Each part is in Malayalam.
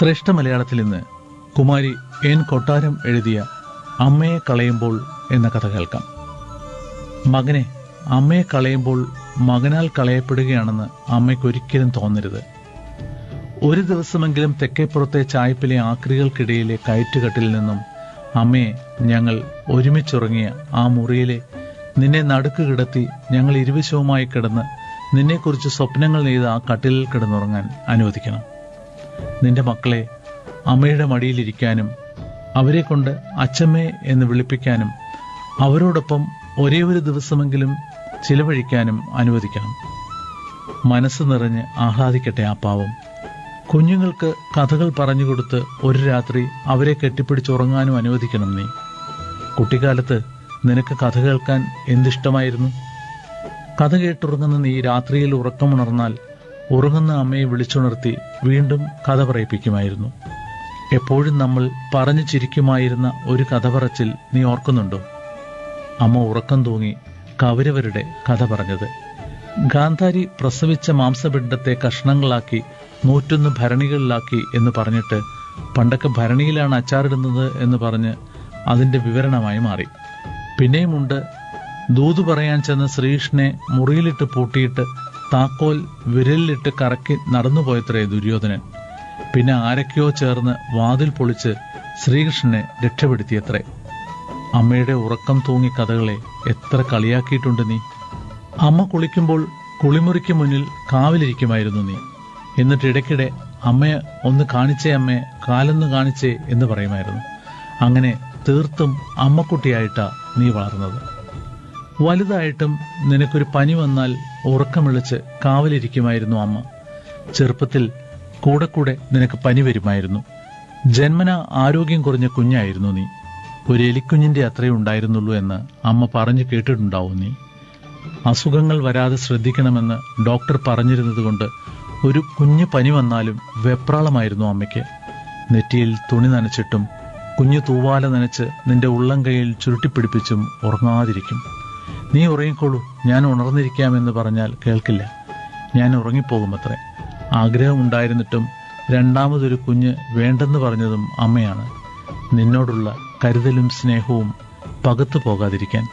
ശ്രേഷ്ഠ മലയാളത്തിൽ ഇന്ന് കുമാരി എൻ കൊട്ടാരം എഴുതിയ അമ്മയെ കളയുമ്പോൾ എന്ന കഥ കേൾക്കാം മകനെ അമ്മയെ കളയുമ്പോൾ മകനാൽ കളയപ്പെടുകയാണെന്ന് അമ്മയ്ക്ക് ഒരിക്കലും തോന്നരുത് ഒരു ദിവസമെങ്കിലും തെക്കേപ്പുറത്തെ ചായ്പിലെ ആക്രികൾക്കിടയിലെ കയറ്റുകെട്ടിൽ നിന്നും അമ്മയെ ഞങ്ങൾ ഒരുമിച്ചുറങ്ങിയ ആ മുറിയിലെ നിന്നെ നടുക്ക് കിടത്തി ഞങ്ങൾ ഇരുവശവുമായി കിടന്ന് നിന്നെക്കുറിച്ച് സ്വപ്നങ്ങൾ നെയ്ത് ആ കട്ടിലിൽ കിടന്നുറങ്ങാൻ അനുവദിക്കണം നിന്റെ മക്കളെ അമ്മയുടെ മടിയിലിരിക്കാനും അവരെ കൊണ്ട് അച്ചമ്മേ എന്ന് വിളിപ്പിക്കാനും അവരോടൊപ്പം ഒരേ ഒരു ദിവസമെങ്കിലും ചിലവഴിക്കാനും അനുവദിക്കണം മനസ്സ് നിറഞ്ഞ് ആഹ്ലാദിക്കട്ടെ ആ പാവം കുഞ്ഞുങ്ങൾക്ക് കഥകൾ പറഞ്ഞുകൊടുത്ത് ഒരു രാത്രി അവരെ കെട്ടിപ്പിടിച്ചുറങ്ങാനും അനുവദിക്കണം നീ കുട്ടിക്കാലത്ത് നിനക്ക് കഥ കേൾക്കാൻ എന്തിഷ്ടമായിരുന്നു കഥ കേട്ടുറങ്ങുന്ന നീ രാത്രിയിൽ ഉറക്കമുണർന്നാൽ ഉറങ്ങുന്ന അമ്മയെ വിളിച്ചുണർത്തി വീണ്ടും കഥ പറയിപ്പിക്കുമായിരുന്നു എപ്പോഴും നമ്മൾ പറഞ്ഞു ചിരിക്കുമായിരുന്ന ഒരു കഥ പറച്ചിൽ നീ ഓർക്കുന്നുണ്ടോ അമ്മ ഉറക്കം തൂങ്ങി കൗരവരുടെ കഥ പറഞ്ഞത് ഗാന്ധാരി പ്രസവിച്ച മാംസപിണ്ഡത്തെ കഷ്ണങ്ങളാക്കി നൂറ്റൊന്ന് ഭരണികളിലാക്കി എന്ന് പറഞ്ഞിട്ട് പണ്ടൊക്കെ ഭരണിയിലാണ് അച്ചാറിടുന്നത് എന്ന് പറഞ്ഞ് അതിന്റെ വിവരണമായി മാറി പിന്നെയുമുണ്ട് ദൂതു പറയാൻ ചെന്ന ശ്രീകൃഷ്ണനെ മുറിയിലിട്ട് പൂട്ടിയിട്ട് താക്കോൽ വിരലിലിട്ട് കറക്കി നടന്നുപോയത്രേ ദുര്യോധനൻ പിന്നെ ആരൊക്കെയോ ചേർന്ന് വാതിൽ പൊളിച്ച് ശ്രീകൃഷ്ണനെ രക്ഷപ്പെടുത്തിയത്രേ അമ്മയുടെ ഉറക്കം തൂങ്ങി കഥകളെ എത്ര കളിയാക്കിയിട്ടുണ്ട് നീ അമ്മ കുളിക്കുമ്പോൾ കുളിമുറിക്ക് മുന്നിൽ കാവിലിരിക്കുമായിരുന്നു നീ എന്നിട്ട് ഇടയ്ക്കിടെ അമ്മയെ ഒന്ന് കാണിച്ചേ അമ്മേ കാലൊന്ന് കാണിച്ചേ എന്ന് പറയുമായിരുന്നു അങ്ങനെ തീർത്തും അമ്മക്കുട്ടിയായിട്ടാ നീ വളർന്നത് വലുതായിട്ടും നിനക്കൊരു പനി വന്നാൽ ഉറക്കമിളിച്ച് കാവലിരിക്കുമായിരുന്നു അമ്മ ചെറുപ്പത്തിൽ കൂടെ കൂടെ നിനക്ക് പനി വരുമായിരുന്നു ജന്മന ആരോഗ്യം കുറഞ്ഞ കുഞ്ഞായിരുന്നു നീ ഒരു എലിക്കുഞ്ഞിന്റെ അത്രയേ ഉണ്ടായിരുന്നുള്ളൂ എന്ന് അമ്മ പറഞ്ഞു കേട്ടിട്ടുണ്ടാവും നീ അസുഖങ്ങൾ വരാതെ ശ്രദ്ധിക്കണമെന്ന് ഡോക്ടർ പറഞ്ഞിരുന്നതുകൊണ്ട് ഒരു കുഞ്ഞു പനി വന്നാലും വെപ്രാളമായിരുന്നു അമ്മയ്ക്ക് നെറ്റിയിൽ തുണി നനച്ചിട്ടും കുഞ്ഞു തൂവാല നനച്ച് നിന്റെ ഉള്ളം കൈയിൽ ചുരുട്ടിപ്പിടിപ്പിച്ചും ഉറങ്ങാതിരിക്കും നീ ഉറങ്ങിക്കോളൂ ഞാൻ ഉണർന്നിരിക്കാമെന്ന് പറഞ്ഞാൽ കേൾക്കില്ല ഞാൻ ഉറങ്ങിപ്പോകുമത്രേ ആഗ്രഹമുണ്ടായിരുന്നിട്ടും രണ്ടാമതൊരു കുഞ്ഞ് വേണ്ടെന്ന് പറഞ്ഞതും അമ്മയാണ് നിന്നോടുള്ള കരുതലും സ്നേഹവും പകത്തു പോകാതിരിക്കാൻ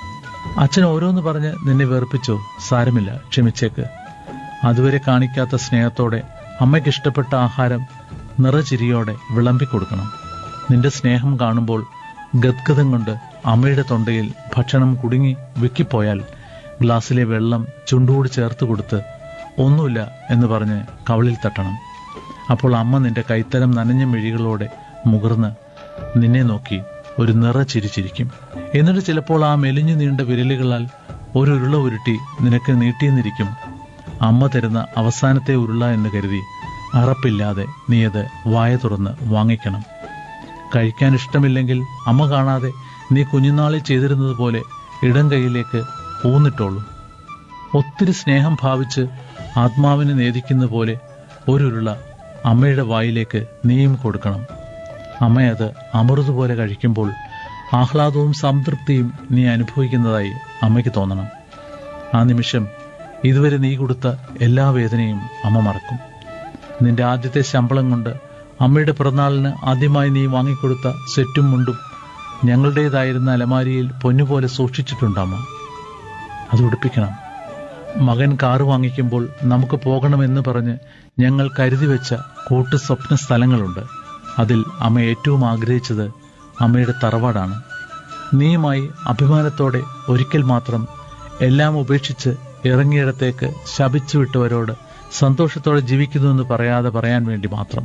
അച്ഛൻ ഓരോന്ന് പറഞ്ഞ് നിന്നെ വെറുപ്പിച്ചോ സാരമില്ല ക്ഷമിച്ചേക്ക് അതുവരെ കാണിക്കാത്ത സ്നേഹത്തോടെ അമ്മയ്ക്ക് ഇഷ്ടപ്പെട്ട ആഹാരം നിറചിരിയോടെ വിളമ്പിക്കൊടുക്കണം നിന്റെ സ്നേഹം കാണുമ്പോൾ ഗദ്ഗതം കൊണ്ട് അമ്മയുടെ തൊണ്ടയിൽ ഭക്ഷണം കുടുങ്ങി വിക്കിപ്പോയാൽ ഗ്ലാസ്സിലെ വെള്ളം ചുണ്ടോട് ചേർത്ത് കൊടുത്ത് ഒന്നുമില്ല എന്ന് പറഞ്ഞ് കവളിൽ തട്ടണം അപ്പോൾ അമ്മ നിന്റെ കൈത്തരം നനഞ്ഞ മിഴികളോടെ മുകർന്ന് നിന്നെ നോക്കി ഒരു നിറ ചിരിച്ചിരിക്കും എന്നിട്ട് ചിലപ്പോൾ ആ മെലിഞ്ഞു നീണ്ട വിരലുകളാൽ ഒരു ഉരുള ഉരുട്ടി നിനക്ക് നീട്ടിയെന്നിരിക്കും അമ്മ തരുന്ന അവസാനത്തെ ഉരുള എന്ന് കരുതി അറപ്പില്ലാതെ നീ അത് വായ തുറന്ന് വാങ്ങിക്കണം കഴിക്കാൻ ഇഷ്ടമില്ലെങ്കിൽ അമ്മ കാണാതെ നീ കുഞ്ഞുനാളിൽ ചെയ്തിരുന്നത് പോലെ ഇടം കൈയിലേക്ക് ഊന്നിട്ടോളൂ ഒത്തിരി സ്നേഹം ഭാവിച്ച് ആത്മാവിനെ നേദിക്കുന്ന പോലെ ഒരുരുള അമ്മയുടെ വായിലേക്ക് നീയും കൊടുക്കണം അമ്മയത് അമൃതുപോലെ കഴിക്കുമ്പോൾ ആഹ്ലാദവും സംതൃപ്തിയും നീ അനുഭവിക്കുന്നതായി അമ്മയ്ക്ക് തോന്നണം ആ നിമിഷം ഇതുവരെ നീ കൊടുത്ത എല്ലാ വേദനയും അമ്മ മറക്കും നിന്റെ ആദ്യത്തെ ശമ്പളം കൊണ്ട് അമ്മയുടെ പിറന്നാളിന് ആദ്യമായി നീ വാങ്ങിക്കൊടുത്ത സെറ്റും മുണ്ടും ഞങ്ങളുടേതായിരുന്ന അലമാരിയിൽ പൊന്നുപോലെ സൂക്ഷിച്ചിട്ടുണ്ട് അമ്മ അത് ഉടുപ്പിക്കണം മകൻ കാറ് വാങ്ങിക്കുമ്പോൾ നമുക്ക് പോകണമെന്ന് പറഞ്ഞ് ഞങ്ങൾ കരുതി വെച്ച കൂട്ടു സ്വപ്ന സ്ഥലങ്ങളുണ്ട് അതിൽ അമ്മ ഏറ്റവും ആഗ്രഹിച്ചത് അമ്മയുടെ തറവാടാണ് നീയുമായി അഭിമാനത്തോടെ ഒരിക്കൽ മാത്രം എല്ലാം ഉപേക്ഷിച്ച് ഇറങ്ങിയിടത്തേക്ക് ശപിച്ചു വിട്ടവരോട് സന്തോഷത്തോടെ ജീവിക്കുന്നുവെന്ന് പറയാതെ പറയാൻ വേണ്ടി മാത്രം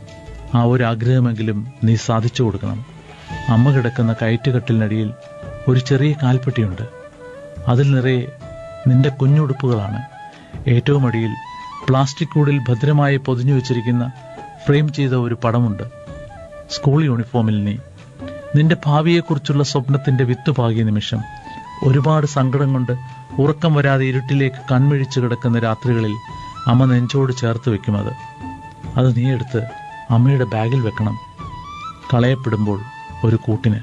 ആ ഒരു ആഗ്രഹമെങ്കിലും നീ സാധിച്ചു കൊടുക്കണം അമ്മ കിടക്കുന്ന കയറ്റുകെട്ടിനടിയിൽ ഒരു ചെറിയ കാൽപ്പെട്ടിയുണ്ട് അതിൽ നിറയെ നിന്റെ കുഞ്ഞുടുപ്പുകളാണ് ഏറ്റവും അടിയിൽ പ്ലാസ്റ്റിക് കൂടിൽ ഭദ്രമായി പൊതിഞ്ഞു വെച്ചിരിക്കുന്ന ഫ്രെയിം ചെയ്ത ഒരു പടമുണ്ട് സ്കൂൾ യൂണിഫോമിൽ നീ നിന്റെ ഭാവിയെക്കുറിച്ചുള്ള സ്വപ്നത്തിന്റെ വിത്ത് പാകിയ നിമിഷം ഒരുപാട് സങ്കടം കൊണ്ട് ഉറക്കം വരാതെ ഇരുട്ടിലേക്ക് കൺമിഴിച്ചു കിടക്കുന്ന രാത്രികളിൽ അമ്മ നെഞ്ചോട് ചേർത്ത് വെക്കും അത് അത് നീ എടുത്ത് അമ്മയുടെ ബാഗിൽ വെക്കണം കളയപ്പെടുമ്പോൾ ഒരു കൂട്ടിന്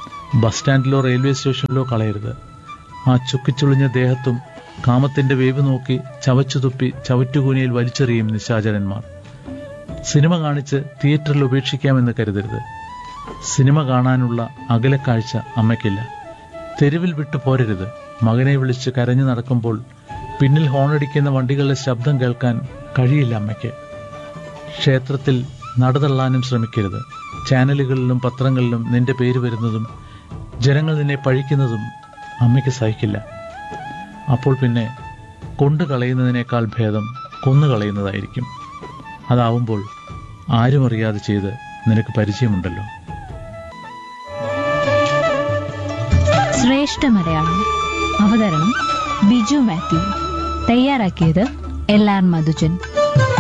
ബസ് സ്റ്റാൻഡിലോ റെയിൽവേ സ്റ്റേഷനിലോ കളയരുത് ആ ചുക്കിച്ചുളിഞ്ഞ ദേഹത്തും കാമത്തിന്റെ വേവ് നോക്കി ചവച്ചു തുപ്പി ചവറ്റുകൂനിയിൽ വലിച്ചെറിയും നിശാചരന്മാർ സിനിമ കാണിച്ച് തിയേറ്ററിൽ ഉപേക്ഷിക്കാമെന്ന് കരുതരുത് സിനിമ കാണാനുള്ള അകലക്കാഴ്ച അമ്മയ്ക്കില്ല തെരുവിൽ വിട്ടു പോരരുത് മകനെ വിളിച്ച് കരഞ്ഞു നടക്കുമ്പോൾ പിന്നിൽ ഹോണടിക്കുന്ന വണ്ടികളുടെ ശബ്ദം കേൾക്കാൻ കഴിയില്ല അമ്മയ്ക്ക് ക്ഷേത്രത്തിൽ നടതള്ളാനും ശ്രമിക്കരുത് ചാനലുകളിലും പത്രങ്ങളിലും നിന്റെ പേര് വരുന്നതും ജനങ്ങൾ നിന്നെ പഴിക്കുന്നതും അമ്മയ്ക്ക് സഹിക്കില്ല അപ്പോൾ പിന്നെ കൊണ്ടു കളയുന്നതിനേക്കാൾ ഭേദം കൊന്നു കളയുന്നതായിരിക്കും അതാവുമ്പോൾ ആരും അറിയാതെ ചെയ്ത് നിനക്ക് പരിചയമുണ്ടല്ലോ ശ്രേഷ്ഠ മലയാളം അവതരണം ബിജു മാത്യു തയ്യാറാക്കിയത് എൽ ആർ മധുജൻ